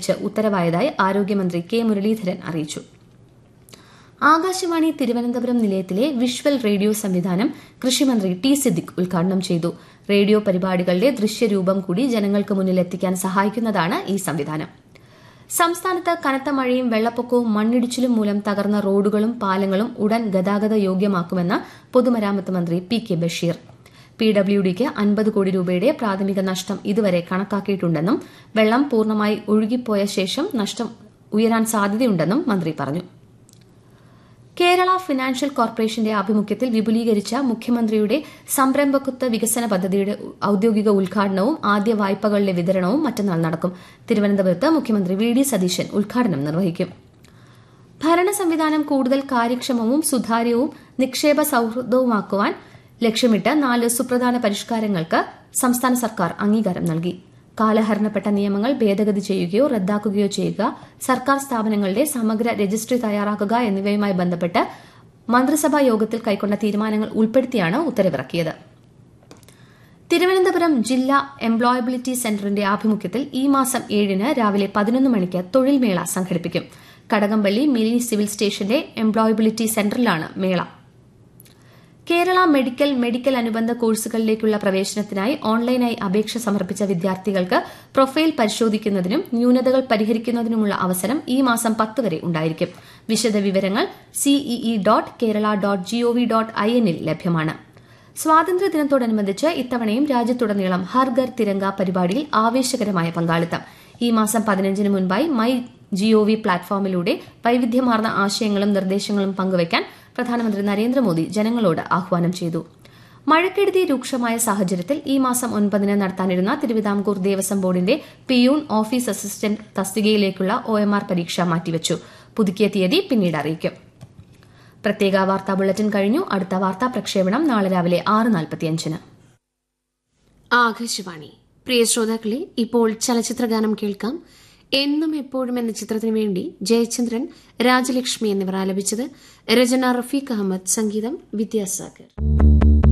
വെച്ച് ഉത്തരവായതായി ആരോഗ്യമന്ത്രി കെ മുരളീധരൻ അറിയിച്ചു ആകാശവാണി തിരുവനന്തപുരം നിലയത്തിലെ വിഷ്വൽ റേഡിയോ സംവിധാനം കൃഷിമന്ത്രി ടി സിദ്ദിഖ് ഉദ്ഘാടനം ചെയ്തു റേഡിയോ പരിപാടികളുടെ ദൃശ്യരൂപം കൂടി ജനങ്ങൾക്ക് മുന്നിൽ എത്തിക്കാൻ സഹായിക്കുന്നതാണ് ഈ സംവിധാനം സംസ്ഥാനത്ത് കനത്ത മഴയും വെള്ളപ്പൊക്കവും മണ്ണിടിച്ചിലും മൂലം തകർന്ന റോഡുകളും പാലങ്ങളും ഉടൻ ഗതാഗത യോഗ്യമാക്കുമെന്ന് പൊതുമരാമത്ത് മന്ത്രി P K Basheer P W ഡിക്ക് അൻപത് കോടി രൂപയുടെ പ്രാഥമിക നഷ്ടം ഇതുവരെ കണക്കാക്കിയിട്ടുണ്ടെന്നും വെള്ളം പൂർണ്ണമായി ഒഴുകിപ്പോയ ശേഷം നഷ്ടം ഉയരാൻ സാധ്യതയുണ്ടെന്നും മന്ത്രി പറഞ്ഞു കേരള ഫിനാൻഷ്യൽ കോർപ്പറേഷന്റെ ആഭിമുഖ്യത്തിൽ വിപുലീകരിച്ച മുഖ്യമന്ത്രിയുടെ സംരംഭകത്വ വികസന പദ്ധതിയുടെ ഔദ്യോഗിക ഉദ്ഘാടനവും ആദ്യ വായ്പകളുടെ വിതരണവും മറ്റന്നാൾ നടക്കും തിരുവനന്തപുരത്ത് മുഖ്യമന്ത്രി വി ഡി സതീശൻ ഉദ്ഘാടനം നിർവഹിക്കും ഭരണ സംവിധാനം കൂടുതൽ കാര്യക്ഷമവും സുതാര്യവും നിക്ഷേപ സൌഹൃദവുമാക്കുവാൻ ലക്ഷ്യമിട്ട് നാല് സുപ്രധാന പരിഷ്കാരങ്ങൾക്ക് സംസ്ഥാന സർക്കാർ അംഗീകാരം നൽകി കാലഹരണപ്പെട്ട നിയമങ്ങൾ ഭേദഗതി ചെയ്യുകയോ റദ്ദാക്കുകയോ ചെയ്യുക സർക്കാർ സ്ഥാപനങ്ങളുടെ സമഗ്ര രജിസ്ട്രി തയ്യാറാക്കുക എന്നിവയുമായി ബന്ധപ്പെട്ട് മന്ത്രിസഭാ യോഗത്തിൽ കൈക്കൊണ്ട തീരുമാനങ്ങൾ ഉൾപ്പെടുത്തിയാണ് ഉത്തരവിറക്കിയത് തിരുവനന്തപുരം ജില്ലാ എംപ്ലോയബിലിറ്റി സെന്ററിന്റെ ആഭിമുഖ്യത്തിൽ ഈ മാസം ഏഴിന് രാവിലെ പതിനൊന്ന് മണിക്ക് തൊഴിൽ മേള സംഘടിപ്പിക്കും കടകംപള്ളി മിനി സിവിൽ സ്റ്റേഷന്റെ എംപ്ലോയബിലിറ്റി സെന്ററിലാണ് മേള കേരള മെഡിക്കൽ മെഡിക്കൽ അനുബന്ധ കോഴ്സുകളിലേക്കുള്ള പ്രവേശനത്തിനായി ഓൺലൈനായി അപേക്ഷ സമർപ്പിച്ച വിദ്യാർത്ഥികൾക്ക് പ്രൊഫൈൽ പരിശോധിക്കുന്നതിനും ന്യൂനതകൾ പരിഹരിക്കുന്നതിനുമുള്ള അവസരം ഈ മാസം പത്ത് വരെ ഉണ്ടായിരിക്കും വിശദവിവരങ്ങൾ CEE dot Kerala dot gov dot I എന്നിൽ ലഭ്യമാണ് സ്വാതന്ത്ര്യദിനത്തോടനുബന്ധിച്ച് ഇത്തവണയും രാജ്യത്തുടനീളം ഹർ ഘർ തിരങ്ക പരിപാടിയിൽ ആവേശകരമായ പങ്കാളിത്തം ഈ മാസം പതിനഞ്ചിന് മുൻപായി മൈ ജിഒവി പ്ലാറ്റ്ഫോമിലൂടെ വൈവിധ്യമാർന്ന ആശയങ്ങളും നിർദ്ദേശങ്ങളും പങ്കുവയ്ക്കാൻ പ്രധാനമന്ത്രി നരേന്ദ്രമോദി ജനങ്ങളോട് ആഹ്വാനം ചെയ്തു മഴക്കെടുതി രൂക്ഷമായ സാഹചര്യത്തിൽ ഈ മാസം ഒൻപതിന് നടത്താനിരുന്ന തിരുവിതാംകൂർ ദേവസ്വം ബോർഡിന്റെ പിയൂൺ ഓഫീസ് അസിസ്റ്റന്റ് തസ്തികയിലേക്കുള്ള ഒ എം ആർ പരീക്ഷ മാറ്റിവച്ചു പുതുക്കിയ തീയതി പിന്നീട് അറിയിക്കും പ്രത്യേക വാർത്താ ബുള്ളറ്റിൻ കഴിഞ്ഞു അടുത്ത വാർത്താ പ്രക്ഷേപണം നാളെ രാവിലെ ആറ് നാൽപ്പത്തിയഞ്ചിന് ആകാശവാണി പ്രിയ ശ്രോതാക്കളെ ഇപ്പോൾ ചലച്ചിത്രഗാനം കേൾക്കാം എന്നും എപ്പോഴും എന്ന ചിത്രത്തിനു വേണ്ടി ജയചന്ദ്രൻ രാജലക്ഷ്മി എന്നിവർ ആലപിച്ചത് രചന റഫീഖ് അഹമ്മദ് സംഗീതം വിദ്യാസാഗർ